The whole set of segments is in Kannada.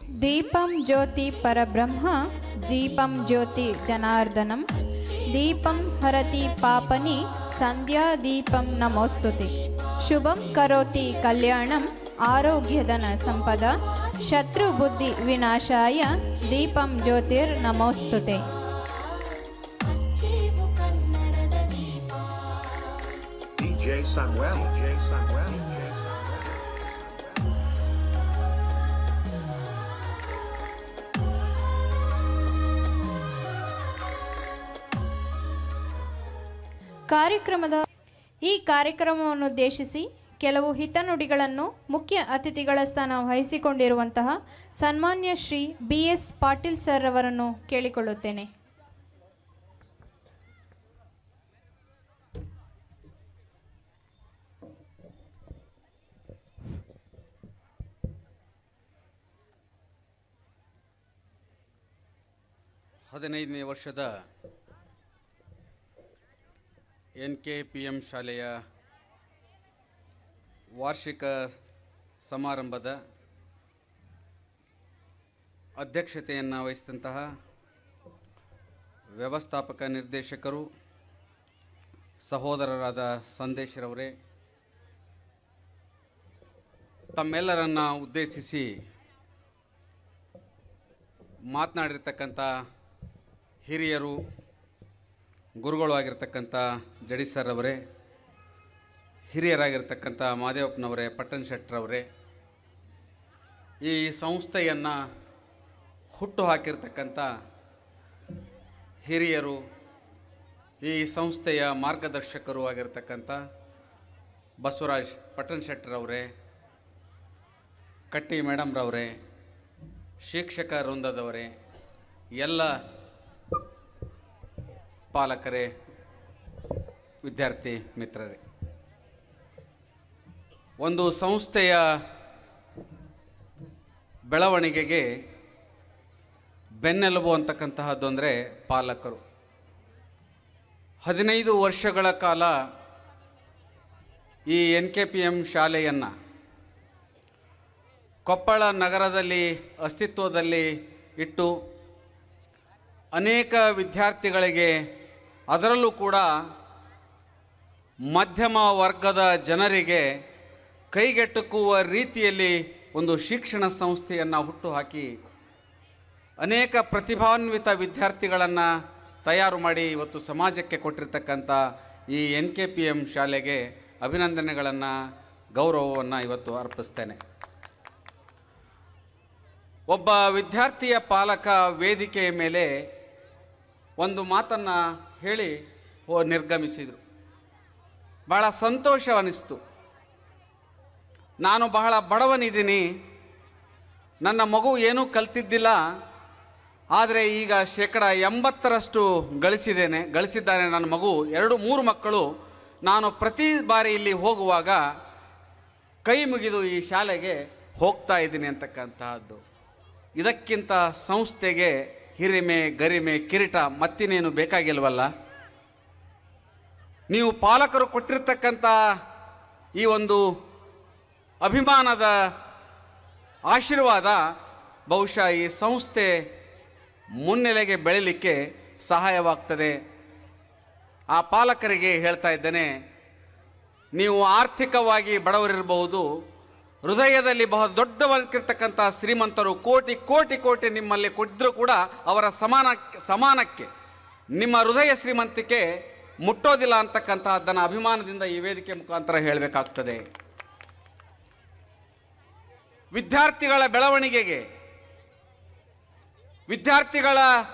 దీపం జ్యోతి పరబ్రహ్మ దీపం జ్యోతి జనార్దనం దీపం హరతి పాపని సంధ్యాదీపం నమోస్తుతే శుభం కరోతి కళ్యాణం ఆరోగ్యధన సంపద శత్రుబుద్ధి వినాశాయ దీపం జ్యోతిర్ నమోస్తుతే DJ Samuel. DJ Samuel. ಕಾರ್ಯಕ್ರಮದ ಈ ಕಾರ್ಯಕ್ರಮವನ್ನು ಉದ್ದೇಶಿಸಿ ಕೆಲವು ಹಿತನುಡಿಗಳನ್ನು ಮುಖ್ಯ ಅತಿಥಿಗಳ ಸ್ಥಾನ ವಹಿಸಿಕೊಂಡಿರುವಂತಹ ಸನ್ಮಾನ್ಯ Shri B S Patil sir ಅವರನ್ನು ಕೇಳಿಕೊಳ್ಳುತ್ತೇನೆ ಹದಿನೈದನೇ ವರ್ಷದ ಎನ್ ಕೆ ಪಿ ಎಂ ಶಾಲೆಯ ವಾರ್ಷಿಕ ಸಮಾರಂಭದ ಅಧ್ಯಕ್ಷತೆಯನ್ನು ವಹಿಸಿದಂತಹ ವ್ಯವಸ್ಥಾಪಕ ನಿರ್ದೇಶಕರು ಸಹೋದರರಾದ ಸಂದೇಶರವರೇ ತಮ್ಮೆಲ್ಲರನ್ನು ಉದ್ದೇಶಿಸಿ ಮಾತನಾಡಿರ್ತಕ್ಕಂಥ ಹಿರಿಯರು ಗುರುಗಳು ಆಗಿರ್ತಕ್ಕಂಥ ಜಡಿ ಸರ್ ಅವರೇ ಹಿರಿಯರಾಗಿರ್ತಕ್ಕಂಥ ಮಾದೇವಪ್ಪನವರೇ ಪಟ್ಟಣ ಶೆಟ್ಟರವರೇ ಈ ಸಂಸ್ಥೆಯನ್ನು ಹುಟ್ಟು ಹಾಕಿರ್ತಕ್ಕಂಥ ಹಿರಿಯರು ಈ ಸಂಸ್ಥೆಯ ಮಾರ್ಗದರ್ಶಕರು ಆಗಿರ್ತಕ್ಕಂಥ ಬಸವರಾಜ್ ಪಟ್ಟಣ ಶೆಟ್ಟರವರೇ ಕಟ್ಟಿ ಮೇಡಮ್ರವರೇ ಶಿಕ್ಷಕ ವೃಂದದವರೇ ಎಲ್ಲ ಪಾಲಕರೇ ವಿದ್ಯಾರ್ಥಿ ಮಿತ್ರರೇ ಒಂದು ಸಂಸ್ಥೆಯ ಬೆಳವಣಿಗೆಗೆ ಬೆನ್ನೆಲುಬು ಅಂತಕ್ಕಂತಹದ್ದು ಅಂದರೆ ಪಾಲಕರು ಹದಿನೈದು ವರ್ಷಗಳ ಕಾಲ ಈ ಎನ್ ಕೆ ಪಿ ಎಮ್ ಶಾಲೆಯನ್ನು ಕೊಪ್ಪಳ ನಗರದಲ್ಲಿ ಅಸ್ತಿತ್ವದಲ್ಲಿ ಇಟ್ಟು ಅನೇಕ ವಿದ್ಯಾರ್ಥಿಗಳಿಗೆ ಅದರಲ್ಲೂ ಕೂಡ ಮಧ್ಯಮ ವರ್ಗದ ಜನರಿಗೆ ಕೈಗೆಟುಕುವ ರೀತಿಯಲ್ಲಿ ಒಂದು ಶಿಕ್ಷಣ ಸಂಸ್ಥೆಯನ್ನು ಹುಟ್ಟುಹಾಕಿ ಅನೇಕ ಪ್ರತಿಭಾನ್ವಿತ ವಿದ್ಯಾರ್ಥಿಗಳನ್ನು ತಯಾರು ಮಾಡಿ ಇವತ್ತು ಸಮಾಜಕ್ಕೆ ಕೊಟ್ಟಿರ್ತಕ್ಕಂಥ ಈ ಎನ್ ಕೆ ಪಿ ಎಮ್ ಶಾಲೆಗೆ ಅಭಿನಂದನೆಗಳನ್ನು ಗೌರವವನ್ನು ಇವತ್ತು ಅರ್ಪಿಸ್ತೇನೆ ಒಬ್ಬ ವಿದ್ಯಾರ್ಥಿಯ ಪಾಲಕ ವೇದಿಕೆಯ ಮೇಲೆ ಒಂದು ಮಾತನ್ನು ಹೇಳಿ ಹೋ ನಿರ್ಗಮಿಸಿದರು ಭಾಳ ಸಂತೋಷವನಿಸ್ತು ನಾನು ಬಹಳ ಬಡವನಿದ್ದೀನಿ ನನ್ನ ಮಗು ಏನೂ ಕಲ್ತಿದ್ದಿಲ್ಲ ಆದರೆ ಈಗ ಶೇಕಡ ಎಂಬತ್ತರಷ್ಟು ಗಳಿಸಿದ್ದೇನೆ ಗಳಿಸಿದ್ದಾನೆ ನನ್ನ ಮಗು ಎರಡು ಮೂರು ಮಕ್ಕಳು ನಾನು ಪ್ರತಿ ಬಾರಿ ಇಲ್ಲಿ ಹೋಗುವಾಗ ಕೈ ಮುಗಿದು ಈ ಶಾಲೆಗೆ ಹೋಗ್ತಾ ಇದ್ದೀನಿ ಅಂತಕ್ಕಂತಹದ್ದು ಇದಕ್ಕಿಂತ ಸಂಸ್ಥೆಗೆ ಹಿರಿಮೆ ಗರಿಮೆ ಕಿರೀಟ ಮತ್ತಿನೇನು ಬೇಕಾಗಿಲ್ವಲ್ಲ ನೀವು ಪಾಲಕರು ಕೊಟ್ಟಿರ್ತಕ್ಕಂಥ ಈ ಒಂದು ಅಭಿಮಾನದ ಆಶೀರ್ವಾದ ಬಹುಶಃ ಈ ಸಂಸ್ಥೆ ಮುನ್ನೆಲೆಗೆ ಬೆಳೀಲಿಕ್ಕೆ ಸಹಾಯವಾಗ್ತದೆ ಆ ಪಾಲಕರಿಗೆ ಹೇಳ್ತಾ ಇದ್ದೇನೆ ನೀವು ಆರ್ಥಿಕವಾಗಿ ಬಡವರಿರಬಹುದು ಹೃದಯದಲ್ಲಿ ಬಹಳ ದೊಡ್ಡವಾಗಿರ್ತಕ್ಕಂಥ ಶ್ರೀಮಂತರು ಕೋಟಿ ಕೋಟಿ ಕೋಟಿ ನಿಮ್ಮಲ್ಲಿ ಕೊಟ್ಟಿದ್ರೂ ಕೂಡ ಅವರ ಸಮಾನ ಸಮಾನಕ್ಕೆ ನಿಮ್ಮ ಹೃದಯ ಶ್ರೀಮಂತಿಕೆ ಮುಟ್ಟೋದಿಲ್ಲ ಅಂತಕ್ಕಂತಹದ್ದನ್ನು ಅಭಿಮಾನದಿಂದ ಈ ವೇದಿಕೆ ಮುಖಾಂತರ ಹೇಳಬೇಕಾಗ್ತದೆ ವಿದ್ಯಾರ್ಥಿಗಳ ಬೆಳವಣಿಗೆಗೆ ವಿದ್ಯಾರ್ಥಿಗಳ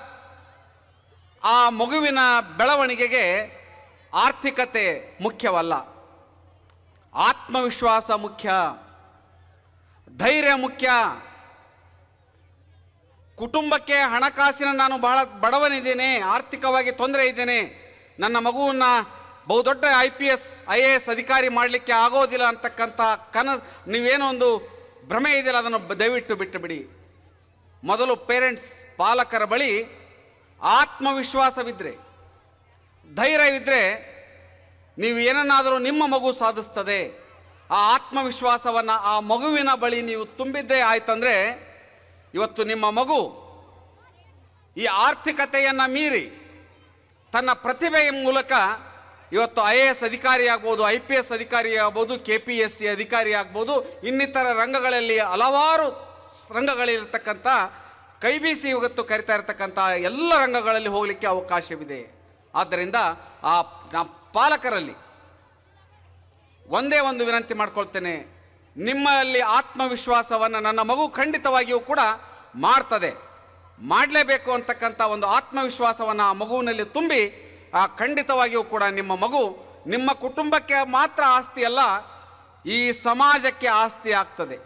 ಆ ಮಗುವಿನ ಬೆಳವಣಿಗೆಗೆ ಆರ್ಥಿಕತೆ ಮುಖ್ಯವಲ್ಲ ಆತ್ಮವಿಶ್ವಾಸ ಮುಖ್ಯ ಧೈರ್ಯ ಮುಖ್ಯ ಕುಟುಂಬಕ್ಕೆ ಹಣಕಾಸಿನ ನಾನು ಬಹಳ ಬಡವನಿದ್ದೇನೆ ಆರ್ಥಿಕವಾಗಿ ತೊಂದರೆ ಇದ್ದೇನೆ ನನ್ನ ಮಗುವನ್ನು ಬಹುದೊಡ್ಡ I P S I A S ಅಧಿಕಾರಿ ಮಾಡಲಿಕ್ಕೆ ಆಗೋದಿಲ್ಲ ಅಂತಕ್ಕಂಥ ಕನ ನೀವೇನೋ ಒಂದು ಭ್ರಮೆ ಇದೆಯಲ್ಲ ಅದನ್ನು ಬ- ದಯವಿಟ್ಟು ಬಿಟ್ಟು ಬಿಡಿ ಮೊದಲು ಪೇರೆಂಟ್ಸ್ ಪಾಲಕರ ಬಳಿ ಆತ್ಮವಿಶ್ವಾಸವಿದ್ದರೆ ಧೈರ್ಯವಿದ್ದರೆ ನೀವು ಏನನ್ನಾದರೂ ನಿಮ್ಮ ಮಗು ಸಾಧಿಸ್ತದೆ ಆ ಆತ್ಮವಿಶ್ವಾಸವನ್ನು ಆ ಮಗುವಿನ ಬಳಿ ನೀವು ತುಂಬಿದ್ದೇ ಆಯ್ತಂದರೆ ಇವತ್ತು ನಿಮ್ಮ ಮಗು ಈ ಆರ್ಥಿಕತೆಯನ್ನು ಮೀರಿ ತನ್ನ ಪ್ರತಿಭೆಯ ಮೂಲಕ ಇವತ್ತು ಐ ಎ ಎಸ್ ಅಧಿಕಾರಿ ಆಗ್ಬೋದು ಐ ಪಿ ಎಸ್ ಅಧಿಕಾರಿ ಆಗ್ಬೋದು ಕೆ ಪಿ ಎಸ್ ಸಿ ಅಧಿಕಾರಿ ಆಗ್ಬೋದು ಇನ್ನಿತರ ರಂಗಗಳಲ್ಲಿ ಹಲವಾರು ರಂಗಗಳಿರ್ತಕ್ಕಂಥ ಕೈ ಬೀಸಿ ಇವತ್ತು ಕರಿತಾ ಇರತಕ್ಕಂಥ ಎಲ್ಲ ರಂಗಗಳಲ್ಲಿ ಹೋಗಲಿಕ್ಕೆ ಅವಕಾಶವಿದೆ ಆದ್ದರಿಂದ ಆ ನಾ- ಪಾಲಕರಲ್ಲಿ ಒಂದೇ ಒಂದು ವಿನಂತಿ ಮಾಡ್ಕೊಳ್ತೇನೆ ನಿಮ್ಮಲ್ಲಿ ಆತ್ಮವಿಶ್ವಾಸವನ್ನು ನನ್ನ ಮಗು ಖಂಡಿತವಾಗಿಯೂ ಕೂಡ ಮಾಡ್ತದೆ ಮಾಡಲೇಬೇಕು ಅಂತಕ್ಕಂಥ ಒಂದು ಆತ್ಮವಿಶ್ವಾಸವನ್ನು ಆ ಮಗುವಿನಲ್ಲಿ ತುಂಬಿ ಆ ಖಂಡಿತವಾಗಿಯೂ ಕೂಡ ನಿಮ್ಮ ಮಗು ನಿಮ್ಮ ಕುಟುಂಬಕ್ಕೆ ಮಾತ್ರ ಆಸ್ತಿ ಅಲ್ಲ ಈ ಸಮಾಜಕ್ಕೆ ಆಸ್ತಿ ಆಗ್ತದೆ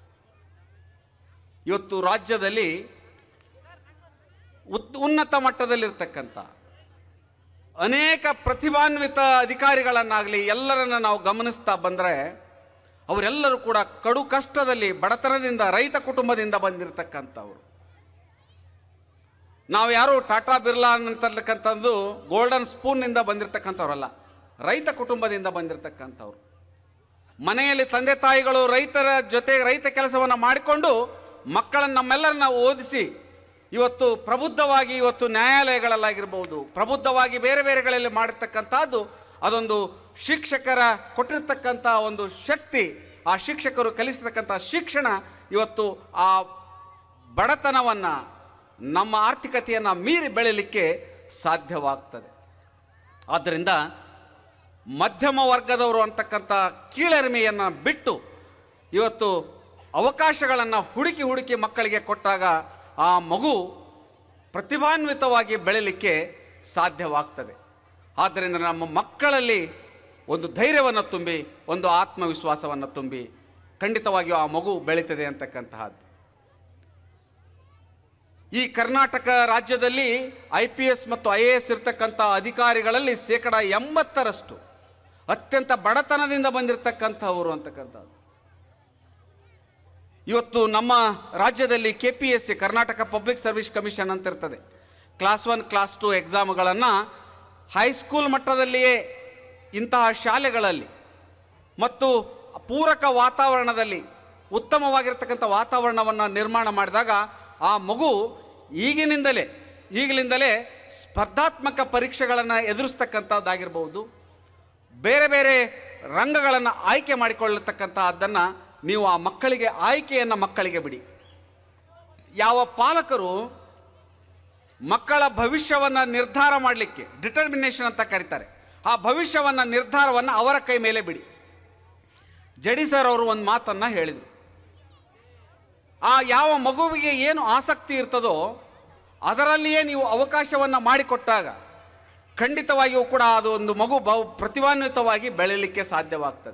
ಇವತ್ತು ರಾಜ್ಯದಲ್ಲಿ ಉತ್ ಉನ್ನತ ಮಟ್ಟದಲ್ಲಿರ್ತಕ್ಕಂಥ ಅನೇಕ ಪ್ರತಿಭಾನ್ವಿತ ಅಧಿಕಾರಿಗಳನ್ನಾಗಲಿ ಎಲ್ಲರನ್ನ ನಾವು ಗಮನಿಸ್ತಾ ಬಂದರೆ ಅವರೆಲ್ಲರೂ ಕೂಡ ಕಡು ಕಷ್ಟದಲ್ಲಿ ಬಡತನದಿಂದ ರೈತ ಕುಟುಂಬದಿಂದ ಬಂದಿರತಕ್ಕಂಥವ್ರು ನಾವು ಯಾರು ಟಾಟಾ ಬಿರ್ಲಾ ಅಂತಕ್ಕಂಥದ್ದು ಗೋಲ್ಡನ್ ಸ್ಪೂನ್ನಿಂದ ಬಂದಿರತಕ್ಕಂಥವ್ರಲ್ಲ ರೈತ ಕುಟುಂಬದಿಂದ ಬಂದಿರತಕ್ಕಂಥವ್ರು ಮನೆಯಲ್ಲಿ ತಂದೆ ತಾಯಿಗಳು ರೈತರ ಜೊತೆ ರೈತ ಕೆಲಸವನ್ನು ಮಾಡಿಕೊಂಡು ಮಕ್ಕಳನ್ನು ನಮ್ಮೆಲ್ಲರನ್ನ ಓದಿಸಿ ಇವತ್ತು ಪ್ರಬುದ್ಧವಾಗಿ ಇವತ್ತು ನ್ಯಾಯಾಲಯಗಳಲ್ಲಾಗಿರ್ಬೋದು ಪ್ರಬುದ್ಧವಾಗಿ ಬೇರೆ ಬೇರೆಗಳಲ್ಲಿ ಮಾಡಿರ್ತಕ್ಕಂಥದ್ದು ಅದೊಂದು ಶಿಕ್ಷಕರ ಕೊಟ್ಟಿರ್ತಕ್ಕಂಥ ಒಂದು ಶಕ್ತಿ ಆ ಶಿಕ್ಷಕರು ಕಲಿಸತಕ್ಕಂಥ ಶಿಕ್ಷಣ ಇವತ್ತು ಆ ಬಡತನವನ್ನು ನಮ್ಮ ಆರ್ಥಿಕತೆಯನ್ನು ಮೀರಿ ಬೆಳೀಲಿಕ್ಕೆ ಸಾಧ್ಯವಾಗ್ತದೆ ಆದ್ದರಿಂದ ಮಧ್ಯಮ ವರ್ಗದವರು ಅಂತಕ್ಕಂಥ ಕೀಳರಿಮೆಯನ್ನು ಬಿಟ್ಟು ಇವತ್ತು ಅವಕಾಶಗಳನ್ನು ಹುಡುಕಿ ಹುಡುಕಿ ಮಕ್ಕಳಿಗೆ ಕೊಟ್ಟಾಗ ಆ ಮಗು ಪ್ರತಿಭಾನ್ವಿತವಾಗಿ ಬೆಳೀಲಿಕ್ಕೆ ಸಾಧ್ಯವಾಗ್ತದೆ ಆದ್ದರಿಂದ ನಮ್ಮ ಮಕ್ಕಳಲ್ಲಿ ಒಂದು ಧೈರ್ಯವನ್ನು ತುಂಬಿ ಒಂದು ಆತ್ಮವಿಶ್ವಾಸವನ್ನು ತುಂಬಿ ಖಂಡಿತವಾಗಿಯೂ ಆ ಮಗು ಬೆಳೀತದೆ ಅಂತಕ್ಕಂತಹದ್ದು ಈ ಕರ್ನಾಟಕ ರಾಜ್ಯದಲ್ಲಿ ಐ ಪಿ ಎಸ್ ಮತ್ತು ಐ ಎ ಎಸ್ ಇರ್ತಕ್ಕಂಥ ಅಧಿಕಾರಿಗಳಲ್ಲಿ ಶೇಕಡ ಎಂಬತ್ತರಷ್ಟು ಅತ್ಯಂತ ಬಡತನದಿಂದ ಬಂದಿರತಕ್ಕಂಥವರು ಅಂತಕ್ಕಂಥದ್ದು ಇವತ್ತು ನಮ್ಮ ರಾಜ್ಯದಲ್ಲಿ K P S C Karnataka public service commission ಅಂತ ಇರ್ತದೆ ಕ್ಲಾಸ್ ಒನ್ ಕ್ಲಾಸ್ ಟು ಎಕ್ಸಾಮ್ಗಳನ್ನು ಹೈಸ್ಕೂಲ್ ಮಟ್ಟದಲ್ಲಿಯೇ ಇಂತಹ ಶಾಲೆಗಳಲ್ಲಿ ಮತ್ತು ಪೂರಕ ವಾತಾವರಣದಲ್ಲಿ ಉತ್ತಮವಾಗಿರ್ತಕ್ಕಂಥ ವಾತಾವರಣವನ್ನು ನಿರ್ಮಾಣ ಮಾಡಿದಾಗ ಆ ಮಗು ಈಗಿನಿಂದಲೇ ಈಗಲಿಂದಲೇ ಸ್ಪರ್ಧಾತ್ಮಕ ಪರೀಕ್ಷೆಗಳನ್ನು ಎದುರಿಸ್ತಕ್ಕಂಥದ್ದಾಗಿರ್ಬೋದು ಬೇರೆ ಬೇರೆ ರಂಗಗಳನ್ನು ಆಯ್ಕೆ ಮಾಡಿಕೊಳ್ಳತಕ್ಕಂಥದ್ದನ್ನು ನೀವು ಆ ಮಕ್ಕಳಿಗೆ ಆಯ್ಕೆಯನ್ನು ಮಕ್ಕಳಿಗೆ ಬಿಡಿ ಯಾವ ಪಾಲಕರು ಮಕ್ಕಳ ಭವಿಷ್ಯವನ್ನು ನಿರ್ಧಾರ ಮಾಡಲಿಕ್ಕೆ ಡಿಟರ್ಮಿನೇಷನ್ ಅಂತ ಕರೀತಾರೆ ಆ ಭವಿಷ್ಯವನ್ನು ನಿರ್ಧಾರವನ್ನು ಅವರ ಕೈ ಮೇಲೆ ಬಿಡಿ ಜಡಿ ಸರ್ ಅವರು ಒಂದು ಮಾತನ್ನು ಹೇಳಿದರು ಆ ಯಾವ ಮಗುವಿಗೆ ಏನು ಆಸಕ್ತಿ ಇರ್ತದೋ ಅದರಲ್ಲಿಯೇ ನೀವು ಅವಕಾಶವನ್ನು ಮಾಡಿಕೊಟ್ಟಾಗ ಖಂಡಿತವಾಗಿಯೂ ಕೂಡ ಅದು ಒಂದು ಮಗು ಬಹು ಪ್ರತಿಭಾನ್ವಿತವಾಗಿ ಬೆಳೀಲಿಕ್ಕೆ ಸಾಧ್ಯವಾಗ್ತದೆ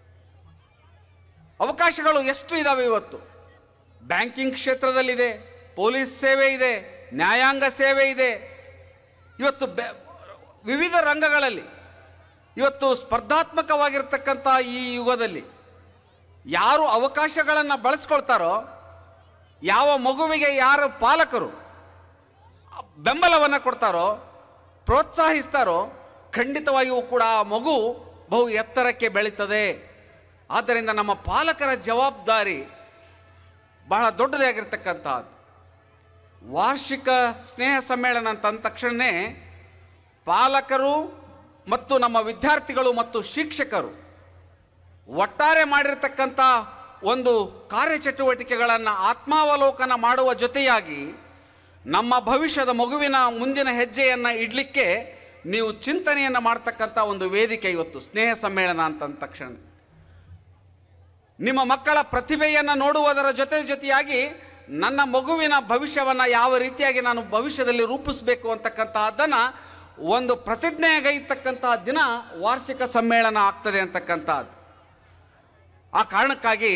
ಅವಕಾಶಗಳು ಎಷ್ಟು ಇದ್ದಾವೆ ಇವತ್ತು ಬ್ಯಾಂಕಿಂಗ್ ಕ್ಷೇತ್ರದಲ್ಲಿದೆ ಪೊಲೀಸ್ ಸೇವೆ ಇದೆ ನ್ಯಾಯಾಂಗ ಸೇವೆ ಇದೆ ಇವತ್ತು ಬೆ- ವಿವಿಧ ರಂಗಗಳಲ್ಲಿ ಇವತ್ತು ಸ್ಪರ್ಧಾತ್ಮಕವಾಗಿರ್ತಕ್ಕಂಥ ಈ ಯುಗದಲ್ಲಿ ಯಾರು ಅವಕಾಶಗಳನ್ನು ಬಳಸ್ಕೊಳ್ತಾರೋ ಯಾವ ಮಗುವಿಗೆ ಯಾರು ಪಾಲಕರು ಬೆಂಬಲವನ್ನು ಕೊಡ್ತಾರೋ ಪ್ರೋತ್ಸಾಹಿಸ್ತಾರೋ ಖಂಡಿತವಾಗಿಯೂ ಕೂಡ ಆ ಮಗು ಬಹು ಎತ್ತರಕ್ಕೆ ಬೆಳೀತದೆ ಆದ್ದರಿಂದ ನಮ್ಮ ಪಾಲಕರ ಜವಾಬ್ದಾರಿ ಬಹಳ ದೊಡ್ಡದೇ ಆಗಿರ್ತಕ್ಕಂಥದ್ದು ವಾರ್ಷಿಕ ಸ್ನೇಹ ಸಮ್ಮೇಳನ ಅಂತ ಅಂದ ತಕ್ಷಣವೇ ಪಾಲಕರು ಮತ್ತು ನಮ್ಮ ವಿದ್ಯಾರ್ಥಿಗಳು ಮತ್ತು ಶಿಕ್ಷಕರು ಒಟ್ಟಾರೆ ಮಾಡಿರ್ತಕ್ಕಂಥ ಒಂದು ಕಾರ್ಯಚಟುವಟಿಕೆಗಳನ್ನು ಆತ್ಮಾವಲೋಕನ ಮಾಡುವ ಜೊತೆಯಾಗಿ ನಮ್ಮ ಭವಿಷ್ಯದ ಮಗುವಿನ ಮುಂದಿನ ಹೆಜ್ಜೆಯನ್ನು ಇಡಲಿಕ್ಕೆ ನೀವು ಚಿಂತನೆಯನ್ನು ಮಾಡ್ತಕ್ಕಂಥ ಒಂದು ವೇದಿಕೆ ಇವತ್ತು ಸ್ನೇಹ ಸಮ್ಮೇಳನ ಅಂತಂದ ತಕ್ಷಣ ನಿಮ್ಮ ಮಕ್ಕಳ ಪ್ರತಿಭೆಯನ್ನು ನೋಡುವುದರ ಜೊತೆ ಜೊತೆಯಾಗಿ ನನ್ನ ಮಗುವಿನ ಭವಿಷ್ಯವನ್ನು ಯಾವ ರೀತಿಯಾಗಿ ನಾನು ಭವಿಷ್ಯದಲ್ಲಿ ರೂಪಿಸಬೇಕು ಅಂತಕ್ಕಂತಹದ್ದನ್ನು ಒಂದು ಪ್ರತಿಜ್ಞೆಗೈತಕ್ಕಂತಹ ದಿನ ವಾರ್ಷಿಕ ಸಮ್ಮೇಳನ ಆಗ್ತದೆ ಅಂತಕ್ಕಂಥದ್ದು ಆ ಕಾರಣಕ್ಕಾಗಿ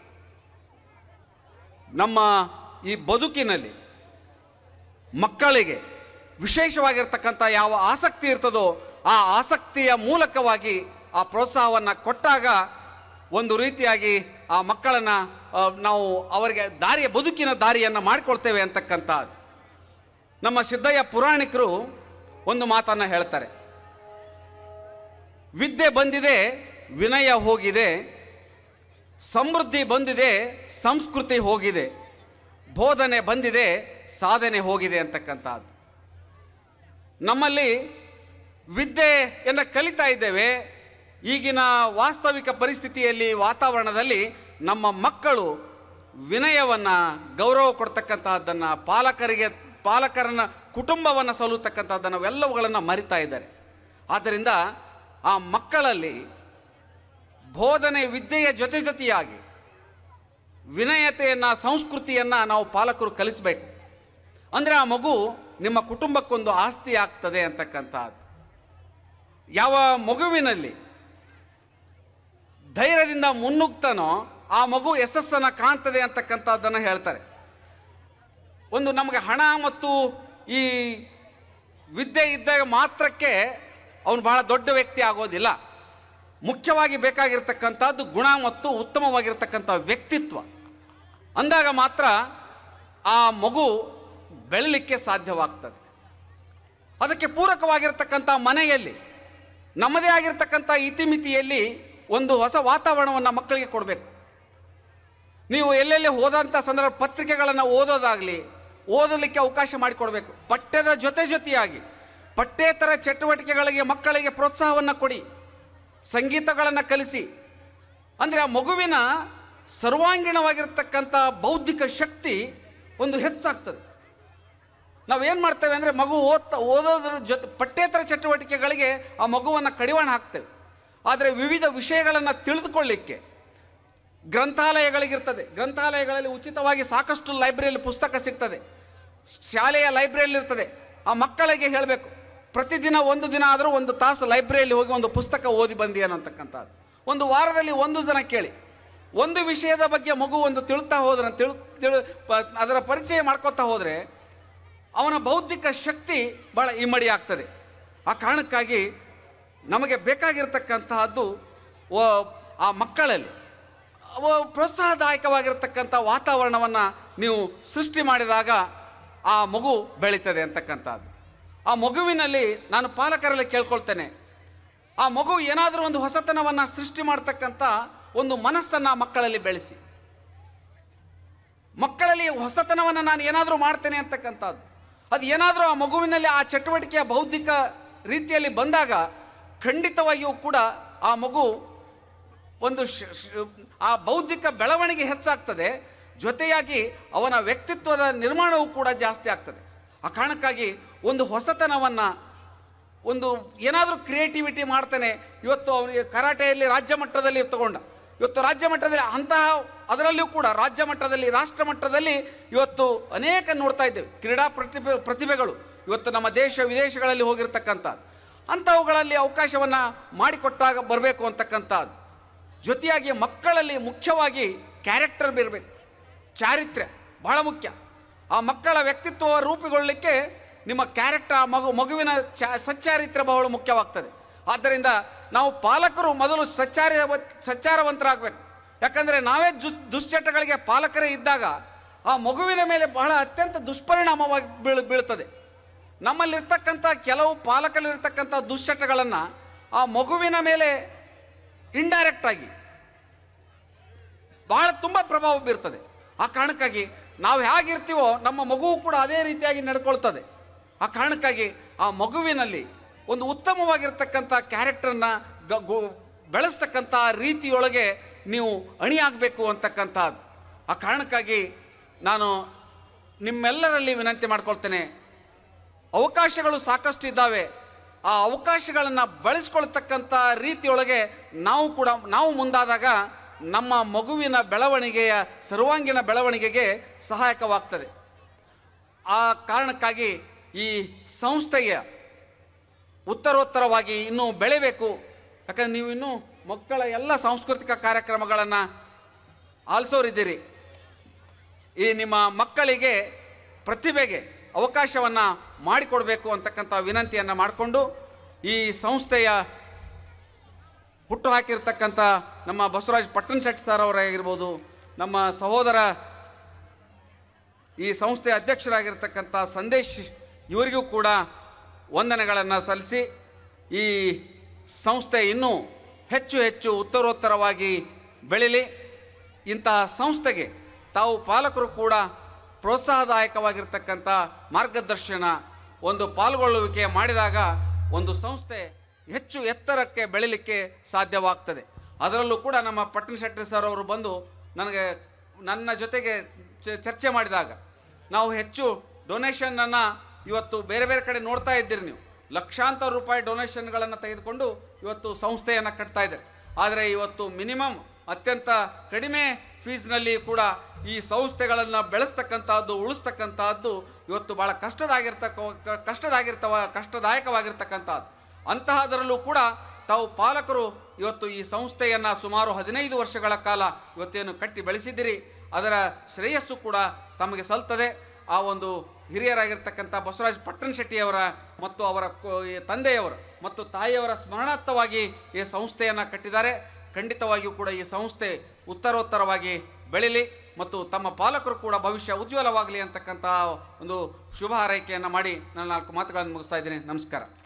ನಮ್ಮ ಈ ಬದುಕಿನಲ್ಲಿ ಮಕ್ಕಳಿಗೆ ವಿಶೇಷವಾಗಿರ್ತಕ್ಕಂಥ ಯಾವ ಆಸಕ್ತಿ ಇರ್ತದೋ ಆ ಆಸಕ್ತಿಯ ಮೂಲಕವಾಗಿ ಆ ಪ್ರೋತ್ಸಾಹವನ್ನು ಕೊಟ್ಟಾಗ ಒಂದು ರೀತಿಯಾಗಿ ಆ ಮಕ್ಕಳನ್ನು ನಾವು ಅವರಿಗೆ ದಾರಿಯ ಬದುಕಿನ ದಾರಿಯನ್ನು ಮಾಡಿಕೊಳ್ತೇವೆ ಅಂತಕ್ಕಂಥದ್ದು ನಮ್ಮ ಸಿದ್ದಯ್ಯ ಪುರಾಣಿಕರು ಒಂದು ಮಾತನ್ನು ಹೇಳ್ತಾರೆ ವಿದ್ಯೆ ಬಂದಿದೆ ವಿನಯ ಹೋಗಿದೆ ಸಮೃದ್ಧಿ ಬಂದಿದೆ ಸಂಸ್ಕೃತಿ ಹೋಗಿದೆ ಬೋಧನೆ ಬಂದಿದೆ ಸಾಧನೆ ಹೋಗಿದೆ ಅಂತಕ್ಕಂಥದ್ದು ನಮ್ಮಲ್ಲಿ ವಿದ್ಯೆಯನ್ನು ಕಲಿತಾ ಇದ್ದೇವೆ ಈಗಿನ ವಾಸ್ತವಿಕ ಪರಿಸ್ಥಿತಿಯಲ್ಲಿ ವಾತಾವರಣದಲ್ಲಿ ನಮ್ಮ ಮಕ್ಕಳು ವಿನಯವನ್ನು ಗೌರವ ಕೊಡ್ತಕ್ಕಂತಹದ್ದನ್ನು ಪಾಲಕರಿಗೆ ಪಾಲಕರನ್ನ ಕುಟುಂಬವನ್ನು ಸಲ್ಲುತ್ತಕ್ಕಂಥದ್ದನ್ನು ಅವೆಲ್ಲವುಗಳನ್ನು ಮರಿತಾ ಇದ್ದಾರೆ ಆದ್ದರಿಂದ ಆ ಮಕ್ಕಳಲ್ಲಿ ಬೋಧನೆ ವಿದ್ಯೆಯ ಜೊತೆ ಜೊತೆಯಾಗಿ ವಿನಯತೆಯನ್ನು ಸಂಸ್ಕೃತಿಯನ್ನು ನಾವು ಪಾಲಕರು ಕಲಿಸಬೇಕು ಅಂದರೆ ಆ ಮಗು ನಿಮ್ಮ ಕುಟುಂಬಕ್ಕೊಂದು ಆಸ್ತಿ ಆಗ್ತದೆ ಅಂತಕ್ಕಂಥದ್ದು ಯಾವ ಮಗುವಿನಲ್ಲಿ ಧೈರ್ಯದಿಂದ ಮುನ್ನುಗ್ತಾನೋ ಆ ಮಗು ಯಶಸ್ಸನ್ನು ಕಾಣ್ತದೆ ಅಂತಕ್ಕಂಥದ್ದನ್ನು ಹೇಳ್ತಾರೆ ಒಂದು ನಮಗೆ ಹಣ ಮತ್ತು ಈ ವಿದ್ಯೆ ಇದ್ದಾಗ ಮಾತ್ರಕ್ಕೆ ಅವನು ಬಹಳ ದೊಡ್ಡ ವ್ಯಕ್ತಿ ಆಗೋದಿಲ್ಲ ಮುಖ್ಯವಾಗಿ ಬೇಕಾಗಿರ್ತಕ್ಕಂಥದ್ದು ಗುಣ ಮತ್ತು ಉತ್ತಮವಾಗಿರ್ತಕ್ಕಂಥ ವ್ಯಕ್ತಿತ್ವ ಅಂದಾಗ ಮಾತ್ರ ಆ ಮಗು ಬೆಳಲಿಕ್ಕೆ ಸಾಧ್ಯವಾಗ್ತದೆ ಅದಕ್ಕೆ ಪೂರಕವಾಗಿರ್ತಕ್ಕಂಥ ಮನೆಯಲ್ಲಿ ನಮ್ಮದೇ ಆಗಿರ್ತಕ್ಕಂಥ ಇತಿಮಿತಿಯಲ್ಲಿ ಒಂದು ಹೊಸ ವಾತಾವರಣವನ್ನು ಮಕ್ಕಳಿಗೆ ಕೊಡಬೇಕು ನೀವು ಎಲ್ಲೆಲ್ಲಿ ಹೋದಂಥ ಸಂದರ್ಭ ಪತ್ರಿಕೆಗಳನ್ನು ಓದೋದಾಗಲಿ ಓದಲಿಕ್ಕೆ ಅವಕಾಶ ಮಾಡಿಕೊಡ್ಬೇಕು ಪಠ್ಯದ ಜೊತೆ ಜೊತೆಯಾಗಿ ಪಠ್ಯೇತರ ಚಟುವಟಿಕೆಗಳಿಗೆ ಮಕ್ಕಳಿಗೆ ಪ್ರೋತ್ಸಾಹವನ್ನು ಕೊಡಿ ಸಂಗೀತಗಳನ್ನು ಕಲಿಸಿ ಅಂದರೆ ಆ ಮಗುವಿನ ಸರ್ವಾಂಗೀಣವಾಗಿರ್ತಕ್ಕಂಥ ಬೌದ್ಧಿಕ ಶಕ್ತಿ ಒಂದು ಹೆಚ್ಚಾಗ್ತದೆ ನಾವೇನು ಮಾಡ್ತೇವೆ ಅಂದರೆ ಮಗು ಓದ್ತಾ ಓದೋದ್ರ ಜೊತೆ ಪಠ್ಯೇತರ ಚಟುವಟಿಕೆಗಳಿಗೆ ಆ ಮಗುವನ್ನು ಕಡಿವಾಣ ಹಾಕ್ತೇವೆ ಆದರೆ ವಿವಿಧ ವಿಷಯಗಳನ್ನು ತಿಳಿದುಕೊಳ್ಳಿಕ್ಕೆ ಗ್ರಂಥಾಲಯಗಳಿಗಿರ್ತದೆ ಗ್ರಂಥಾಲಯಗಳಲ್ಲಿ ಉಚಿತವಾಗಿ ಸಾಕಷ್ಟು ಲೈಬ್ರರಿಯಲ್ಲಿ ಪುಸ್ತಕ ಸಿಗ್ತದೆ ಶಾಲೆಯ ಲೈಬ್ರರಿಯಲ್ಲಿ ಇರ್ತದೆ ಆ ಮಕ್ಕಳಿಗೆ ಹೇಳಬೇಕು ಪ್ರತಿದಿನ ಒಂದು ದಿನ ಆದರೂ ಒಂದು ತಾಸು ಲೈಬ್ರರಿಯಲ್ಲಿ ಹೋಗಿ ಒಂದು ಪುಸ್ತಕ ಓದಿ ಬಂದಿ ಅನ್ನತಕ್ಕಂಥದ್ದು ಒಂದು ವಾರದಲ್ಲಿ ಒಂದು ದಿನ ಕೇಳಿ ಒಂದು ವಿಷಯದ ಬಗ್ಗೆ ಮಗು ಒಂದು ತಿಳ್ತಾ ಹೋದ್ರೆ ತಿಳು ತಿಳು ಪ- ಅದರ ಪರಿಚಯ ಮಾಡ್ಕೊತಾ ಹೋದರೆ ಅವನ ಬೌದ್ಧಿಕ ಶಕ್ತಿ ಭಾಳ ಇಮ್ಮಡಿ ಆಗ್ತದೆ ಆ ಕಾರಣಕ್ಕಾಗಿ ನಮಗೆ ಬೇಕಾಗಿರ್ತಕ್ಕಂತಹದ್ದು ವ- ಆ ಮಕ್ಕಳಲ್ಲಿ ಅವ ಪ್ರೋತ್ಸಾಹದಾಯಕವಾಗಿರ್ತಕ್ಕಂಥ ವಾತಾವರಣವನ್ನು ನೀವು ಸೃಷ್ಟಿ ಮಾಡಿದಾಗ ಆ ಮಗು ಬೆಳೀತದೆ ಅಂತಕ್ಕಂಥದ್ದು ಆ ಮಗುವಿನಲ್ಲಿ ನಾನು ಪಾಲಕರಲ್ಲಿ ಕೇಳ್ಕೊಳ್ತೇನೆ ಆ ಮಗು ಏನಾದರೂ ಒಂದು ಹೊಸತನವನ್ನು ಸೃಷ್ಟಿ ಮಾಡ್ತಕ್ಕಂಥ ಒಂದು ಮನಸ್ಸನ್ನು ಆ ಮಕ್ಕಳಲ್ಲಿ ಬೆಳೆಸಿ ಮಕ್ಕಳಲ್ಲಿ ಹೊಸತನವನ್ನು ನಾನು ಏನಾದರೂ ಮಾಡ್ತೇನೆ ಅಂತಕ್ಕಂಥದ್ದು ಅದು ಏನಾದರೂ ಆ ಮಗುವಿನಲ್ಲಿ ಆ ಚಟುವಟಿಕೆಯ ಬೌದ್ಧಿಕ ರೀತಿಯಲ್ಲಿ ಬಂದಾಗ ಖಂಡಿತವಾಗಿಯೂ ಕೂಡ ಆ ಮಗು ಒಂದು ಶ- ಶ- ಆ ಬೌದ್ಧಿಕ ಬೆಳವಣಿಗೆ ಹೆಚ್ಚಾಗ್ತದೆ ಜೊತೆಯಾಗಿ ಅವನ ವ್ಯಕ್ತಿತ್ವದ ನಿರ್ಮಾಣವೂ ಕೂಡ ಜಾಸ್ತಿ ಆಗ್ತದೆ ಆ ಕಾರಣಕ್ಕಾಗಿ ಒಂದು ಹೊಸತನವನ್ನು ಒಂದು ಏನಾದರೂ ಕ್ರಿಯೇಟಿವಿಟಿ ಮಾಡ್ತಾನೆ ಇವತ್ತು ಅವನಿಗೆ ಕರಾಟೆಯಲ್ಲಿ ರಾಜ್ಯ ಮಟ್ಟದಲ್ಲಿ ತಗೊಂಡ ಇವತ್ತು ರಾಜ್ಯ ಮಟ್ಟದಲ್ಲಿ ಅಂತಹ ಅದರಲ್ಲಿಯೂ ಕೂಡ ರಾಜ್ಯ ಮಟ್ಟದಲ್ಲಿ ರಾಷ್ಟ್ರ ಮಟ್ಟದಲ್ಲಿ ಇವತ್ತು ಅನೇಕ ನೋಡ್ತಾ ಇದ್ದೇವೆ ಕ್ರೀಡಾ ಪ್ರತಿಭೆ ಪ್ರತಿಭೆಗಳು ಇವತ್ತು ನಮ್ಮ ದೇಶ ವಿದೇಶಗಳಲ್ಲಿ ಹೋಗಿರ್ತಕ್ಕಂಥದ್ದು ಅಂಥವುಗಳಲ್ಲಿ ಅವಕಾಶವನ್ನು ಮಾಡಿಕೊಟ್ಟಾಗ ಬರಬೇಕು ಅಂತಕ್ಕಂಥದ್ದು ಜೊತೆಯಾಗಿ ಮಕ್ಕಳಲ್ಲಿ ಮುಖ್ಯವಾಗಿ ಕ್ಯಾರೆಕ್ಟರ್ ಇರಬೇಕು ಚಾರಿತ್ರ್ಯ ಬಹಳ ಮುಖ್ಯ ಆ ಮಕ್ಕಳ ವ್ಯಕ್ತಿತ್ವ ರೂಪುಗೊಳ್ಳಲಿಕ್ಕೆ ನಿಮ್ಮ ಕ್ಯಾರೆಕ್ಟರ್ ಆ ಮಗು ಮಗುವಿನ ಚ ಸಚ್ಚಾರಿತ್ರ್ಯ ಬಹಳ ಮುಖ್ಯವಾಗ್ತದೆ ಆದ್ದರಿಂದ ನಾವು ಪಾಲಕರು ಮೊದಲು ಸಚ್ಚಾರ ಸಚ್ಚಾರವಂತರಾಗಬೇಕು ಯಾಕಂದರೆ ನಾವೇ ದುಸ್ ದುಶ್ಚಟಗಳಿಗೆ ಪಾಲಕರೇ ಇದ್ದಾಗ ಆ ಮಗುವಿನ ಮೇಲೆ ಬಹಳ ಅತ್ಯಂತ ದುಷ್ಪರಿಣಾಮವಾಗಿ ಬೀಳ್ ಬೀಳ್ತದೆ ನಮ್ಮಲ್ಲಿರ್ತಕ್ಕಂಥ ಕೆಲವು ಪಾಲಕರಲ್ಲಿರ್ತಕ್ಕಂಥ ದುಶ್ಚಟಗಳನ್ನು ಆ ಮಗುವಿನ ಮೇಲೆ ಇಂಡೈರೆಕ್ಟ್ ಆಗಿ ಬಹಳ ತುಂಬ ಪ್ರಭಾವ ಬೀರ್ತದೆ ಆ ಕಾರಣಕ್ಕಾಗಿ ನಾವು ಹೇಗಿರ್ತೀವೋ ನಮ್ಮ ಮಗುವು ಕೂಡ ಅದೇ ರೀತಿಯಾಗಿ ನಡ್ಕೊಳ್ತದೆ ಆ ಕಾರಣಕ್ಕಾಗಿ ಆ ಮಗುವಿನಲ್ಲಿ ಒಂದು ಉತ್ತಮವಾಗಿರ್ತಕ್ಕಂಥ ಕ್ಯಾರೆಕ್ಟರ್ನ ಗ ಗು- ಬೆಳೆಸ್ತಕ್ಕಂಥ ರೀತಿಯೊಳಗೆ ನೀವು ಅಣಿಯಾಗಬೇಕು ಅಂತಕ್ಕಂಥದ್ದು ಆ ಕಾರಣಕ್ಕಾಗಿ ನಾನು ನಿಮ್ಮೆಲ್ಲರಲ್ಲಿ ವಿನಂತಿ ಮಾಡ್ಕೊಳ್ತೇನೆ ಅವಕಾಶಗಳು ಸಾಕಷ್ಟು ಇದ್ದಾವೆ ಆ ಅವಕಾಶಗಳನ್ನು ಬಳಸ್ಕೊಳ್ತಕ್ಕಂಥ ರೀತಿಯೊಳಗೆ ನಾವು ಕೂಡ ನಾವು ಮುಂದಾದಾಗ ನಮ್ಮ ಮಗುವಿನ ಬೆಳವಣಿಗೆಯ ಸರ್ವಾಂಗೀಣ ಬೆಳವಣಿಗೆಗೆ ಸಹಾಯಕವಾಗ್ತದೆ ಆ ಕಾರಣಕ್ಕಾಗಿ ಈ ಸಂಸ್ಥೆಯ ಉತ್ತರೋತ್ತರವಾಗಿ ಇನ್ನೂ ಬೆಳೆಯಬೇಕು ಯಾಕಂದ್ರೆ ನೀವು ಇನ್ನೂ ಮಕ್ಕಳ ಎಲ್ಲ ಸಾಂಸ್ಕೃತಿಕ ಕಾರ್ಯಕ್ರಮಗಳನ್ನು ಆಲಿಸೋರಿದ್ದೀರಿ ಈ ನಿಮ್ಮ ಮಕ್ಕಳಿಗೆ ಪ್ರತಿಭೆಗೆ ಅವಕಾಶವನ್ನು ಮಾಡಿಕೊಡಬೇಕು ಅಂತಕ್ಕಂಥ ವಿನಂತಿಯನ್ನು ಮಾಡಿಕೊಂಡು ಈ ಸಂಸ್ಥೆಯ ಹುಟ್ಟು ಹಾಕಿರ್ತಕ್ಕಂಥ ನಮ್ಮ ಬಸವರಾಜ್ ಪಟ್ಟಣ ಶೆಟ್ಟಿ ಸರ್ ಅವರಾಗಿರ್ಬೋದು ನಮ್ಮ ಸಹೋದರ ಈ ಸಂಸ್ಥೆಯ ಅಧ್ಯಕ್ಷರಾಗಿರ್ತಕ್ಕಂಥ ಸಂದೇಶ್ ಇವರಿಗೂ ಕೂಡ ವಂದನೆಗಳನ್ನು ಸಲ್ಲಿಸಿ ಈ ಸಂಸ್ಥೆ ಇನ್ನೂ ಹೆಚ್ಚು ಹೆಚ್ಚು ಉತ್ತರೋತ್ತರವಾಗಿ ಬೆಳೀಲಿ ಇಂತಹ ಸಂಸ್ಥೆಗೆ ತಾವು ಪಾಲಕರು ಕೂಡ ಪ್ರೋತ್ಸಾಹದಾಯಕವಾಗಿರ್ತಕ್ಕಂಥ ಮಾರ್ಗದರ್ಶನ ಒಂದು ಪಾಲ್ಗೊಳ್ಳುವಿಕೆ ಮಾಡಿದಾಗ ಒಂದು ಸಂಸ್ಥೆ ಹೆಚ್ಚು ಎತ್ತರಕ್ಕೆ ಬೆಳಿಲಿಕ್ಕೆ ಸಾಧ್ಯವಾಗ್ತದೆ ಅದರಲ್ಲೂ ಕೂಡ ನಮ್ಮ ಪಟ್ಟಣ ಶೆಟ್ಟಿ ಸರ್ ಅವರು ಬಂದು ನನಗೆ ನನ್ನ ಜೊತೆಗೆ ಚ- ಚರ್ಚೆ ಮಾಡಿದಾಗ ನಾವು ಹೆಚ್ಚು ಡೊನೇಷನ್ನನ್ನು ಇವತ್ತು ಬೇರೆ ಬೇರೆ ಕಡೆ ನೋಡ್ತಾ ಇದ್ದೀರಿ ನೀವು ಲಕ್ಷಾಂತರ ರೂಪಾಯಿ ಡೊನೇಷನ್ಗಳನ್ನು ತೆಗೆದುಕೊಂಡು ಇವತ್ತು ಸಂಸ್ಥೆಯನ್ನು ಕಟ್ತಾ ಇದ್ದಾರೆ ಆದರೆ ಇವತ್ತು ಮಿನಿಮಮ್ ಅತ್ಯಂತ ಕಡಿಮೆ ಫೀಸ್ನಲ್ಲಿ ಕೂಡ ಈ ಸಂಸ್ಥೆಗಳನ್ನು ಬೆಳೆಸ್ತಕ್ಕಂಥದ್ದು ಉಳಿಸ್ತಕ್ಕಂಥದ್ದು ಇವತ್ತು ಭಾಳ ಕಷ್ಟದಾಗಿರ್ತಕ್ಕ ಕ- ಕಷ್ಟದಾಗಿರ್ತವ ಕಷ್ಟದಾಯಕವಾಗಿರ್ತಕ್ಕಂಥದ್ದು ಅಂತಹದರಲ್ಲೂ ಕೂಡ ತಾವು ಪಾಲಕರು ಇವತ್ತು ಈ ಸಂಸ್ಥೆಯನ್ನು ಸುಮಾರು ಹದಿನೈದು ವರ್ಷಗಳ ಕಾಲ ಇವತ್ತೇನು ಕಟ್ಟಿ ಬೆಳೆಸಿದ್ದೀರಿ ಅದರ ಶ್ರೇಯಸ್ಸು ಕೂಡ ತಮಗೆ ಸಲ್ತದೆ ಆ ಒಂದು ಹಿರಿಯರಾಗಿರ್ತಕ್ಕಂಥ ಬಸವರಾಜ್ ಪಟ್ಟಣ ಶೆಟ್ಟಿಯವರ ಮತ್ತು ಅವರ ಕೊ- ಈ ತಂದೆಯವರ ಮತ್ತು ತಾಯಿಯವರ ಸ್ಮರಣಾರ್ಥವಾಗಿ ಈ ಸಂಸ್ಥೆಯನ್ನು ಕಟ್ಟಿದ್ದಾರೆ ಖಂಡಿತವಾಗಿಯೂ ಕೂಡ ಈ ಸಂಸ್ಥೆ ಉತ್ತರೋತ್ತರವಾಗಿ ಬೆಳೀಲಿ ಮತ್ತು ತಮ್ಮ ಪಾಲಕರು ಕೂಡ ಭವಿಷ್ಯ ಉಜ್ವಲವಾಗಲಿ ಅಂತಕ್ಕಂಥ ಒಂದು ಶುಭ ಹಾರೈಕೆಯನ್ನು ಮಾಡಿ ನಾನು ನಾಲ್ಕು ಮಾತುಗಳನ್ನು ಮುಗಿಸ್ತಾ ಇದ್ದೀನಿ ನಮಸ್ಕಾರ